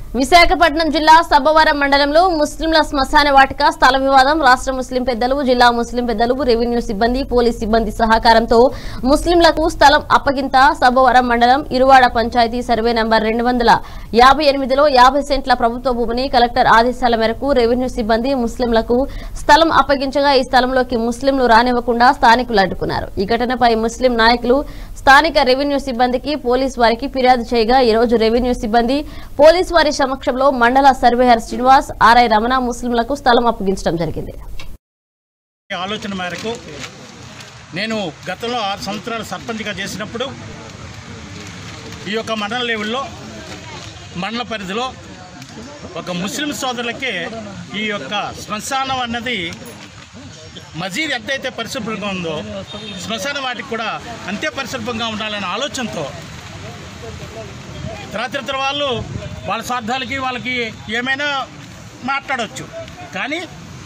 విశాఖపట్నం జిల్లా సబ్బవరం మండలంలో ముస్లింల శ్మశాన వాటిక స్థల వివాదం రాష్ట్ర ముస్లిం పెద్దలు జిల్లా ముస్లిం పెద్దలు రెవెన్యూ సిబ్బంది పోలీస్ సిబ్బంది సహకారంతో ముస్లింలకు స్థలం అప్పగింత సబ్బవరం మండలం ఇరువాడ పంచాయతీ సర్వే నంబర్ రెండు వందల యాభై ఎనిమిదిలో యాభై సెంట్ల ప్రభుత్వ భూమిని కలెక్టర్ ఆదేశాల మేరకు రెవెన్యూ సిబ్బంది ముస్లింలకు స్థలం అప్పగించగా ఈ స్థలంలోకి ముస్లింలు రానివ్వకుండా స్థానికులు అడ్డుకున్నారు ఈ ఘటనపై ముస్లిం నాయకులు స్థానిక రెవెన్యూ సిబ్బందికి పోలీస్ వారికి ఫిర్యాదు చేయగా ఈ రోజు రెవెన్యూ సిబ్బంది పోలీస్ వారి సమక్షంలో మండల సర్వేయర్ శ్రీనివాస్ ఆర్ఐ రమణ ముస్లింలకు స్థలం అప్పగించడం జరిగింది ఈ ఆలోచన మేరకు నేను గతంలో ఆరు సంవత్సరాలు సర్పంచ్గా చేసినప్పుడు ఈ యొక్క మండల లెవెల్లో మండల పరిధిలో ఒక ముస్లిం సోదరులకి ఈ యొక్క శ్మశానం అన్నది మజీద్ ఎంతైతే పరిశుభ్రంగా ఉందో శ్మశాన వాటికి కూడా అంతే పరిశుభ్రంగా ఉండాలనే ఆలోచనతో తరతర వాళ్ళు వాళ్ళ స్వార్థాలకి వాళ్ళకి ఏమైనా మాట్లాడవచ్చు కానీ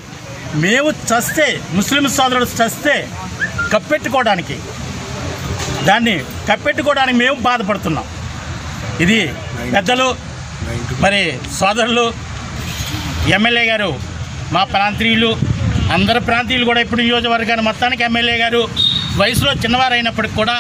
మేము చస్తే ముస్లిం సోదరుడు చస్తే కప్పెట్టుకోవడానికి దాన్ని కప్పెట్టుకోవడానికి మేము బాధపడుతున్నాం ఇది పెద్దలు మరి సోదరులు ఎమ్మెల్యే గారు మా ప్రాంతీయులు అందరు ప్రాంతీయులు కూడా ఇప్పుడు నియోజకవర్గాన్ని మొత్తానికి ఎమ్మెల్యే గారు వయసులో చిన్నవారైనప్పటికి కూడా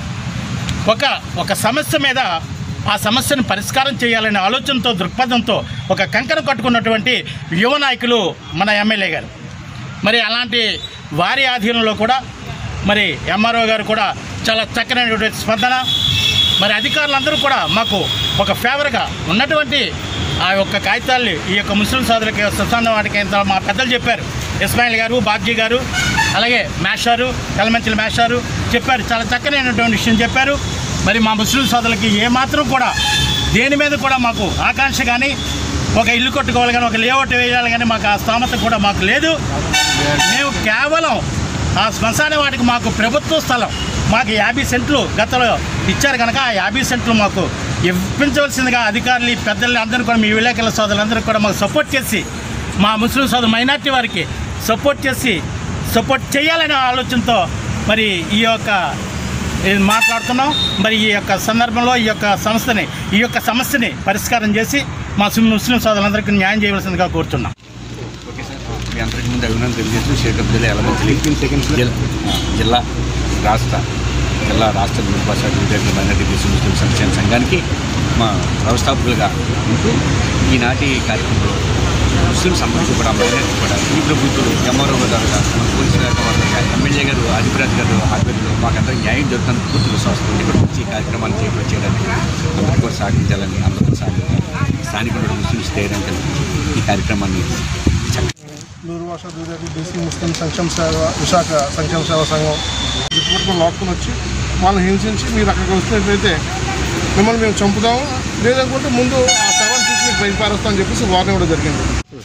ఒక ఒక సమస్య మీద ఆ సమస్యను పరిష్కారం చేయాలనే ఆలోచనతో దృక్పథంతో ఒక కంకణ కట్టుకున్నటువంటి యువ నాయకులు మన ఎమ్మెల్యే గారు మరి అలాంటి వారి ఆధీనంలో కూడా మరి ఎంఆర్ఓ గారు కూడా చాలా చక్కనైనటువంటి స్పందన మరి అధికారులందరూ కూడా మాకు ఒక ఫేవర్గా ఉన్నటువంటి ఆ యొక్క కాగితాల్ని ఈ యొక్క ముస్లిం సోదరులకి శ్మశాన వాటికి ఇంత మా పెద్దలు చెప్పారు ఇస్మాయిల్ గారు బాబ్జీ గారు అలాగే మేషారు ఎలమంచిల మేషారు చెప్పారు చాలా చక్కనైనటువంటి విషయం చెప్పారు మరి మా ముస్లిం సోదరులకి ఏమాత్రం కూడా దేని మీద కూడా మాకు ఆకాంక్ష కానీ ఒక ఇల్లు కట్టుకోవాలి కానీ ఒక లేఅవుట్ వేయాలి కానీ మాకు ఆ స్థామత కూడా మాకు లేదు మేము కేవలం ఆ శ్మశాన వాటికి మాకు ప్రభుత్వ స్థలం మాకు యాభై సెంట్లు గతంలో ఇచ్చారు కనుక ఆ యాభై సెంట్లు మాకు ఇప్పించవలసిందిగా అధికారులు ఈ పెద్దలు అందరూ కూడా మీ విలేకరుల సోదరులందరూ కూడా మాకు సపోర్ట్ చేసి మా ముస్లిం సోదరు మైనార్టీ వారికి సపోర్ట్ చేసి సపోర్ట్ చేయాలనే ఆలోచనతో మరి ఈ యొక్క ఇది మాట్లాడుతున్నాం మరి ఈ యొక్క సందర్భంలో ఈ యొక్క సంస్థని ఈ యొక్క సమస్యని పరిష్కారం చేసి మా సు- ముస్లిం సోదరులందరికీ న్యాయం చేయవలసిందిగా కోరుతున్నాం ఓకే సార్ మీ అందరికీ ముందు అభినందన తెలియజేస్తూ షేక్ అబ్దుల్ ఎలమంచిలి జిల్లా రాష్ట్ర జిల్లా రాష్ట్ర దుర్భాష విద్యార్థుల మైనార్టీ దేశం ముస్లిం సంక్షేమ సంఘానికి మా వ్యవస్థాపకులుగా ఉంటూ ఈనాటి కార్యక్రమంలో ముస్లిం సంబంధించి కూడా మైనార్టీ కూడా ఈ ప్రభుత్వం ఎంఆర్ఓ గారు మన పోలీసు గారు వాళ్ళగా ఎమ్మెల్యే గారు ఆదిపురాజ్ గారు ఆధ్వర్యంలో మాకందరూ న్యాయం జరుగుతున్న పూర్తి విశ్వాసం ఉంది ఇక్కడ వచ్చి ఈ కార్యక్రమాన్ని చేపట్టి చేయడానికి అందరూ కూడా సహకరించాలని అందరూ సహకరించాలి స్థానికులు ముస్లింస్ ధైర్యం కలిగి ఈ కార్యక్రమాన్ని దూర్భాష దూరేది బీసీ ముస్లిం సంక్షేమ సేవ విశాఖ సంక్షేమ సేవ సంఘం రిపోర్ట్ను లాక్కొని వచ్చి వాళ్ళని హింసించి మీరు అక్కడికి వచ్చినట్లయితే మిమ్మల్ని మేము చంపుదాము లేదనుకుంటే ముందు ఆ శవం తీసి మీకు బయట పారేస్తామని చెప్పేసి వార్న్ ఇవ్వడం జరిగింది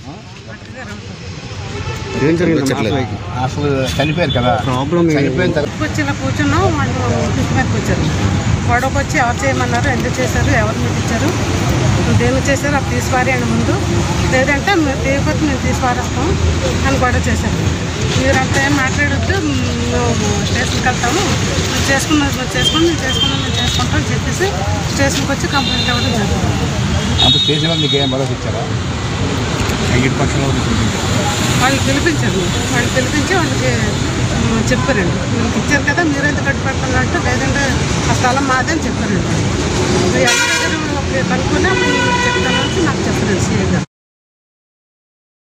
అసలు చనిపోయారు కదా చనిపోయిన తర్వాత వచ్చి ఇలా కూర్చున్నాం వాళ్ళు ఆఫీస్ మీదకి వచ్చారు గొడవకు వచ్చి ఎవరు చేయమన్నారు ఎందుకు చేశారు ఎవరు మీకు ఇచ్చారు దేనికి చేశారు అది తీసిపారేయండి ముందు లేదంటే మీరు తీయకపోతే మేము తీసి పారేస్తాం అని గొడవ చేశారు మీరంతా ఏం మాట్లాడొద్దు మేము స్టేషన్కి వెళ్తాము మీరు చేసుకున్నది మీరు చేసుకుని మేము చేసుకున్నాం మేము చేసుకుంటాం అని చెప్పేసి స్టేషన్కి వచ్చి కంప్లైంట్ ఇవ్వడం జరిగింది అంత స్టేషన్లో మీకు ఏం భరోసా ఇచ్చారా ఇటు పక్షంలో వాళ్ళు పిలిపించారు వాళ్ళు పిలిపించి వాళ్ళకి మ్, చెప్పారండి మీకు ఇచ్చారు కదా మీరు ఎంత కట్టుపెడుతున్నట్టు లేదంటే ఆ స్థలం మాదే అని చెప్పారండి మీరు ఎవరి దగ్గర కనుక్కొని అప్పుడు చెప్తానని నాకు చెప్పారండి సీఏ గారు